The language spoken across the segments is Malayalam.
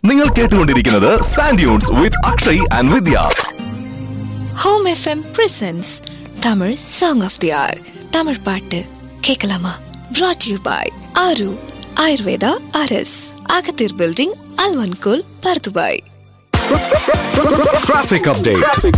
നിങ്ങൾ കേട്ടുകൊണ്ടിരിക്കുന്നത് sand dunes with Akshay and Vidya home FM presents Tamil song of the hour Tamil பாட்டு கேட்கலாமா brought you by Aaru Ayurveda அரஸ் அகத்தீர் பில்டிங் அல்வன்கோல் Bur Dubai traffic update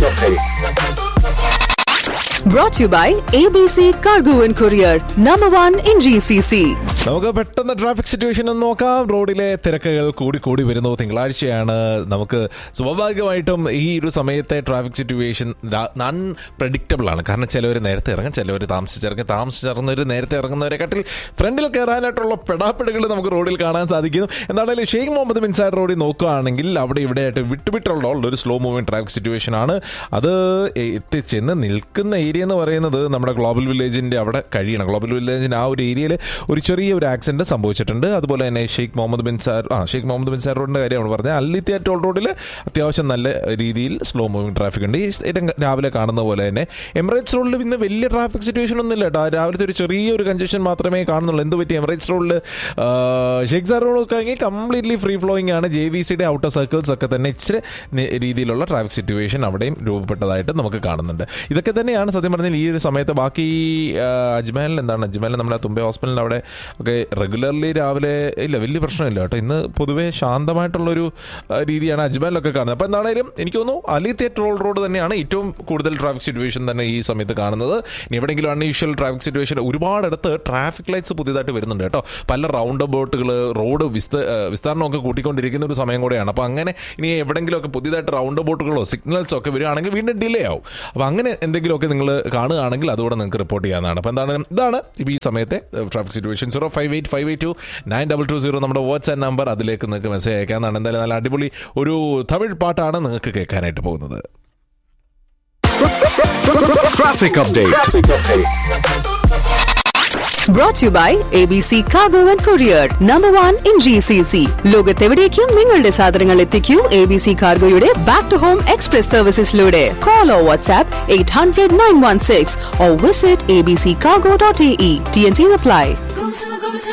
Brought to you by ABC Cargo and Courier, number one in GCC. നമുക്ക് പെട്ടെന്ന് ട്രാഫിക് സിറ്റുവേഷൻ ഒന്ന് നോക്കാം റോഡിലെ തിരക്കുകൾ കൂടി കൂടി വരുന്നു തിങ്കളാഴ്ചയാണ് നമുക്ക് സ്വാഭാവികമായിട്ടും ഈ ഒരു സമയത്തെ ട്രാഫിക് സിറ്റുവേഷൻ നൺ പ്രഡിക്റ്റബിൾ ആണ് കാരണം ചിലവർ നേരത്തെ ഇറങ്ങും ചിലവർ താമസിച്ചിറങ്ങും താമസിച്ചിറങ്ങുന്നവർ നേരത്തെ ഇറങ്ങുന്നവരെ കാട്ടിൽ ഫ്രണ്ടിൽ കയറാനായിട്ടുള്ള പെടാപ്പിടുകൾ നമുക്ക് റോഡിൽ കാണാൻ സാധിക്കുന്നു എന്താണെങ്കിലും ഷെയ്ഖ് മുഹമ്മദ് ബിൻ സാഡ് റോഡിൽ നോക്കുകയാണെങ്കിൽ അവിടെ ഇവിടെ ആയിട്ട് വിട്ടുവിട്ടുള്ള ഒരു സ്ലോ മൂവിങ് ട്രാഫിക് സിറ്റുവേഷൻ ആണ് അത് എത്തിച്ചെന്ന് നിൽക്കുന്ന ഏരിയ എന്ന് പറയുന്നത് നമ്മുടെ ഗ്ലോബൽ വില്ലേജിന്റെ അവിടെ കഴിയണം ഗ്ലോബൽ വില്ലേജിന്റെ ആ ഒരു ഏരിയയിൽ ഒരു ചെറിയ ഒരു ആക്സിഡന്റ് സംഭവിച്ചിട്ടുണ്ട് അതുപോലെ തന്നെ ഷെയ്ഖ് മുഹമ്മദ് ബിൻ സാർ ആ ഷെയ്ഖ് മുഹമ്മദ് ബിൻ സാർ റോഡിന്റെ കാര്യമാണ് പറഞ്ഞത് അല്ലിത്തിയ ടോൾ റോഡിൽ അത്യാവശ്യം നല്ല രീതിയിൽ സ്ലോ മൂവിങ് ട്രാഫിക് ഉണ്ട് ഈ സ്ഥിരം രാവിലെ കാണുന്ന പോലെ തന്നെ എമിറേറ്റ്സ് റോഡിൽ ഇന്ന് വലിയ ട്രാഫിക് സിറ്റുവേഷൻ ഒന്നും ഇല്ല കേട്ടോ രാവിലത്തെ ഒരു ചെറിയൊരു കൺജഷൻ മാത്രമേ കാണുന്നുള്ളൂ എന്ത് പറ്റി എമിറേറ്റ്സ് റോഡിൽ ഷെയ്ഖ് സാർ റോഡൊക്കെ ആണെങ്കിൽ കംപ്ലീറ്റ്ലി ഫ്രീ ഫ്ലോയിങ് ആണ് ജെ വി സിയുടെ ഔട്ടർ സർക്കിൾസ് ഒക്കെ തന്നെ ഇച്ചിരി നി- രീതിയിലുള്ള ട്രാഫിക് സിറ്റുവേഷൻ അവിടെയും രൂപപ്പെട്ടതായിട്ട് നമുക്ക് കാണുന്നുണ്ട് ഇതൊക്കെ തന്നെയാണ് സത്യം പറഞ്ഞാൽ ഈ ഒരു സമയത്ത് ബാക്കി ആ, അജ്മാലിൽ എന്താണ് അജ്മാലിൽ നമ്മുടെ തുമ്പെ ഹോസ്പിറ്റലിൻ്റെ അവിടെ ഒക്കെ റെഗുലർലി രാവിലെ ഇല്ല വലിയ പ്രശ്നമില്ല കേട്ടോ ഇന്ന് പൊതുവേ ശാന്തമായിട്ടുള്ളൊരു ആ, രീതിയാണ് അജ്മാലിലൊക്കെ കാണുന്നത് അപ്പോൾ എന്താണേലും എനിക്ക് തോന്നുന്നു അലി തിയേറ്റർ റോൾ റോഡ് തന്നെയാണ് ഏറ്റവും കൂടുതൽ ട്രാഫിക് സിറ്റുവേഷൻ തന്നെ ഈ സമയത്ത് കാണുന്നത് ഇനി എവിടെയെങ്കിലും അൺയൂഷ്വൽ ട്രാഫിക് സിറ്റുവേഷൻ ഒരുപാടിടത്ത് ട്രാഫിക് ലൈറ്റ്സ് പുതിയതായിട്ട് വരുന്നുണ്ട് കേട്ടോ പല റൗണ്ട് അബൌട്ടുകൾ റോഡ് വിസ്ത ആ, വിസ്താരണമൊക്കെ കൂട്ടിക്കൊണ്ടിരിക്കുന്ന ഒരു സമയം കൂടെയാണ് അപ്പോൾ അങ്ങനെ ഇനി എവിടെയെങ്കിലുമൊക്കെ പുതിയതായിട്ട് റൗണ്ട് അബൌട്ടുകളോ സിഗ്നൽസോ ഒക്കെ വരികയാണെങ്കിൽ വീണ്ടും ഡിലേ ആവും അപ്പോൾ അങ്ങനെ എന്തെങ്കിലുമൊക്കെ നിങ്ങൾ കാണുകയാണെങ്കിൽ അതുകൂടെ നിങ്ങൾക്ക് റിപ്പോർട്ട് ചെയ്യാവുന്നതാണ് അപ്പോൾ എന്താണ് ഇതാണ് ഇപ്പോൾ ഈ സമയത്തെ traffic situation zero five eight five eight two nine double two zero നമ്മുടെ വാട്സ്ആപ്പ് നമ്പർ അതിലേക്ക് നിങ്ങൾക്ക് മെസ്സേജ് അയക്കാവുന്നതാണ് എന്തായാലും നല്ല അടിപൊളി ഒരു തമിഴ് പാട്ടാണ് നിങ്ങൾക്ക് കേൾക്കാനായിട്ട് പോകുന്നത് traffic update Brought to you by ABC Cargo and Courier, number one in GCC. ലോകത്തെവിടേക്കും നിങ്ങളുടെ സാധനങ്ങൾ എത്തിക്കൂ എ ബി സി കാർഗോയുടെ ബാക്ക് ടു ഹോം എക്സ്പ്രസ് സർവീസസിലൂടെ call or WhatsApp eight hundred nine one six or visit A B C cargo dot A E T N C apply